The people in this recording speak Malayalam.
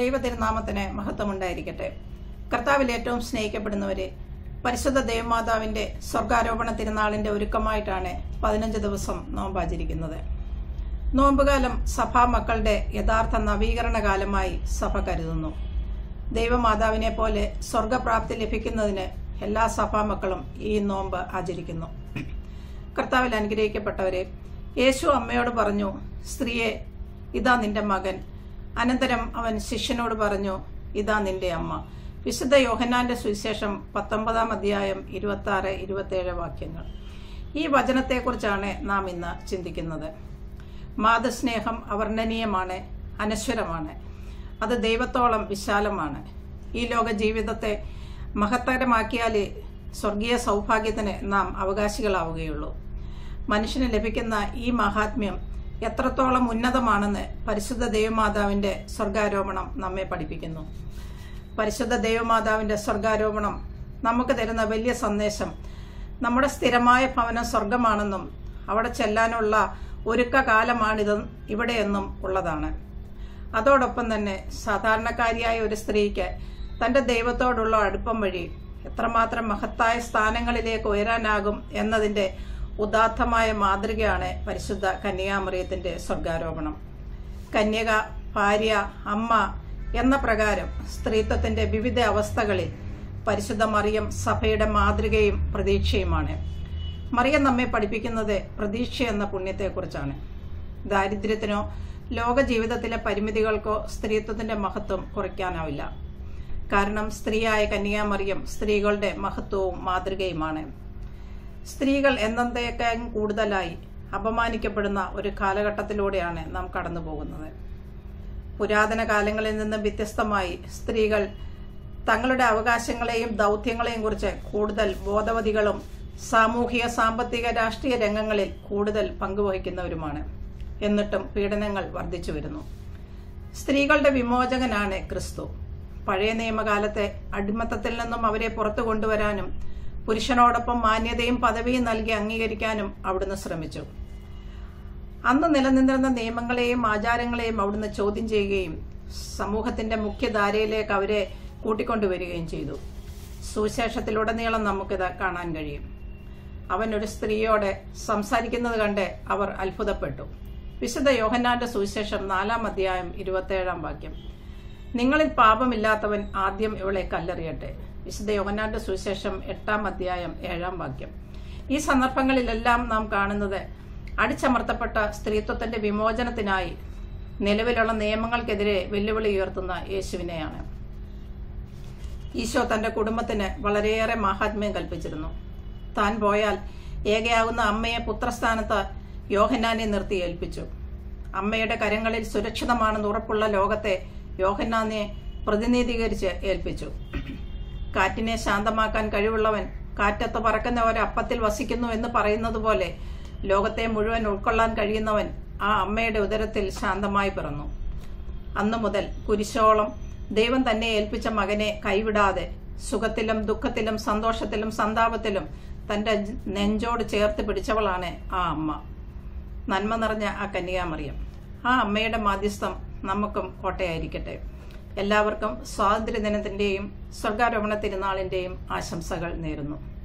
ദൈവ തിരുനാമത്തിന് മഹത്വമുണ്ടായിരിക്കട്ടെ കർത്താവിൽ ഏറ്റവും സ്നേഹിക്കപ്പെടുന്നവരെ പരിശുദ്ധ ദേവമാതാവിന്റെ സ്വർഗാരോപണ തിരുനാളിന്റെ ഒരുക്കമായിട്ടാണ് പതിനഞ്ച് ദിവസം നോമ്പാചരിക്കുന്നത് നോമ്പുകാലം സഭാ മക്കളുടെ യഥാർത്ഥ നവീകരണ കാലമായി സഭ കരുതുന്നു ദൈവമാതാവിനെ പോലെ സ്വർഗപ്രാപ്തി ലഭിക്കുന്നതിന് എല്ലാ സഭാമക്കളും ഈ നോമ്പ് ആചരിക്കുന്നു കർത്താവിൽ അനുഗ്രഹിക്കപ്പെട്ടവരെ യേശു അമ്മയോട് പറഞ്ഞു സ്ത്രീയെ ഇതാ നിന്റെ മകൻ അനന്തരം അവൻ ശിഷ്യനോട് പറഞ്ഞു ഇതാ നിന്റെ അമ്മ വിശുദ്ധ യോഹന്നാന്റെ സുവിശേഷം പത്തൊമ്പതാം അധ്യായം ഇരുപത്തി ആറ് ഇരുപത്തേഴ് വാക്യങ്ങൾ ഈ വചനത്തെക്കുറിച്ചാണ് നാം ഇന്ന് ചിന്തിക്കുന്നത് മാതൃസ്നേഹം അവർണ്ണനീയമാണ് അനശ്വരമാണ് അത് ദൈവത്തോളം വിശാലമാണ് ഈ ലോക ജീവിതത്തെ മഹത്തരമാക്കിയാലേ സ്വർഗീയ സൗഭാഗ്യത്തിന് നാം അവകാശികളാവുകയുള്ളൂ മനുഷ്യന് ലഭിക്കുന്ന ഈ മഹാത്മ്യം എത്രത്തോളം ഉന്നതമാണെന്ന് പരിശുദ്ധ ദൈവമാതാവിന്റെ സ്വർഗാരോപണം നമ്മെ പഠിപ്പിക്കുന്നു പരിശുദ്ധ ദൈവമാതാവിന്റെ സ്വർഗാരോപണം നമുക്ക് തരുന്ന വലിയ സന്ദേശം നമ്മുടെ സ്ഥിരമായ ഭവനം സ്വർഗമാണെന്നും അവിടെ ചെല്ലാനുള്ള ഒരുക്ക കാലമാണിത് ഇവിടെയെന്നും ഉള്ളതാണ് അതോടൊപ്പം തന്നെ സാധാരണക്കാരിയായ ഒരു സ്ത്രീക്ക് തന്റെ ദൈവത്തോടുള്ള അടുപ്പം വഴി എത്രമാത്രം മഹത്തായ സ്ഥാനങ്ങളിലേക്ക് ഉയരാനാകും എന്നതിന്റെ ഉദാത്തമായ മാതൃകയാണ് പരിശുദ്ധ കന്യാമറിയത്തിന്റെ സ്വർഗാരോപണം കന്യക ഭാര്യ അമ്മ എന്ന പ്രകാരം സ്ത്രീത്വത്തിന്റെ വിവിധ അവസ്ഥകളിൽ പരിശുദ്ധ മറിയം സഭയുടെ മാതൃകയും പ്രതീക്ഷയുമാണ് മറിയം നമ്മെ പഠിപ്പിക്കുന്നത് പ്രതീക്ഷ എന്ന പുണ്യത്തെക്കുറിച്ചാണ് ദാരിദ്ര്യത്തിനോ ലോക ജീവിതത്തിലെ പരിമിതികൾക്കോ സ്ത്രീത്വത്തിന്റെ മഹത്വം കുറയ്ക്കാനാവില്ല കാരണം സ്ത്രീയായ കന്യാമറിയം സ്ത്രീകളുടെ മഹത്വവും മാതൃകയുമാണ് സ്ത്രീകൾ എന്നത്തേക്കാളും കൂടുതലായി അപമാനിക്കപ്പെടുന്ന ഒരു കാലഘട്ടത്തിലൂടെയാണ് നാം കടന്നു പോകുന്നത് പുരാതന കാലങ്ങളിൽ നിന്ന് വ്യത്യസ്തമായി സ്ത്രീകൾ തങ്ങളുടെ അവകാശങ്ങളെയും ദൗത്യങ്ങളെയും കുറിച്ച് കൂടുതൽ ബോധവതികളും സാമൂഹിക സാമ്പത്തിക രാഷ്ട്രീയ രംഗങ്ങളിൽ കൂടുതൽ പങ്കുവഹിക്കുന്നവരുമാണ് എന്നിട്ടും പീഡനങ്ങൾ വർദ്ധിച്ചു വരുന്നു സ്ത്രീകളുടെ വിമോചകനാണ് ക്രിസ്തു പഴയ നിയമകാലത്തെ അടിമത്തത്തിൽ നിന്നും അവരെ പുറത്തു കൊണ്ടുവരാനും പുരുഷനോടൊപ്പം മാന്യതയും പദവിയും നൽകി അംഗീകരിക്കാനും അവിടുന്ന് ശ്രമിച്ചു അന്ന് നിലനിന്നിരുന്ന നിയമങ്ങളെയും ആചാരങ്ങളെയും അവിടുന്ന് ചോദ്യം ചെയ്യുകയും സമൂഹത്തിന്റെ മുഖ്യധാരയിലേക്ക് അവരെ കൂട്ടിക്കൊണ്ടുവരികയും ചെയ്തു സുവിശേഷത്തിലുടനീളം നമുക്കിത് കാണാൻ കഴിയും അവൻ ഒരു സ്ത്രീയോടെ സംസാരിക്കുന്നത് കണ്ട് അവർ അത്ഭുതപ്പെട്ടു വിശുദ്ധ യോഹന്നാന്റെ സുവിശേഷം നാലാം അധ്യായം ഇരുപത്തേഴാം വാക്യം നിങ്ങളിൽ പാപമില്ലാത്തവൻ ആദ്യം ഇവളെ കല്ലെറിയട്ടെ വിശുദ്ധ യോഹന്നാന്റെ സുവിശേഷം എട്ടാം അധ്യായം ഏഴാം വാക്യം ഈ സന്ദർഭങ്ങളിലെല്ലാം നാം കാണുന്നത് അടിച്ചമർത്തപ്പെട്ട സ്ത്രീത്വത്തിന്റെ വിമോചനത്തിനായി നിലവിലുള്ള നിയമങ്ങൾക്കെതിരെ വെല്ലുവിളി ഉയർത്തുന്ന യേശുവിനെയാണ് ഈശോ തന്റെ കുടുംബത്തിന് വളരെയേറെ മാഹാത്മ്യം കൽപ്പിച്ചിരുന്നു താൻ പോയാൽ ഏകയാകുന്ന അമ്മയെ പുത്രസ്ഥാനത്ത് യോഹന്നാനെ നിർത്തി ഏൽപ്പിച്ചു അമ്മയുടെ കരങ്ങളിൽ സുരക്ഷിതമാണെന്ന് ഉറപ്പുള്ള ലോകത്തെ യോഹന്നാനെ പ്രതിനിധീകരിച്ച് ഏൽപ്പിച്ചു കാറ്റിനെ ശാന്തമാക്കാൻ കഴിവുള്ളവൻ കാറ്റത്ത് പറക്കുന്ന ഒരപ്പത്തിൽ വസിക്കുന്നു എന്ന് പറയുന്നത് പോലെ ലോകത്തെ മുഴുവൻ ഉൾക്കൊള്ളാൻ കഴിയുന്നവൻ ആ അമ്മയുടെ ഉദരത്തിൽ ശാന്തമായി പിറന്നു അന്നു മുതൽ കുരിശോളം ദൈവം തന്നെ ഏൽപ്പിച്ച മകനെ കൈവിടാതെ സുഖത്തിലും ദുഃഖത്തിലും സന്തോഷത്തിലും സന്താപത്തിലും തന്റെ നെഞ്ചോട് ചേർത്ത് പിടിച്ചവളാണ് ആ അമ്മ നന്മ നിറഞ്ഞ ആ കന്യാമറിയം ആ അമ്മയുടെ മാധ്യസ്ഥം നമുക്കും കോട്ടയായിരിക്കട്ടെ എല്ലാവർക്കും സ്വാതന്ത്ര്യദിനത്തിന്റെയും സ്വർഗാരോപണ തിരുനാളിന്റെയും ആശംസകൾ നേരുന്നു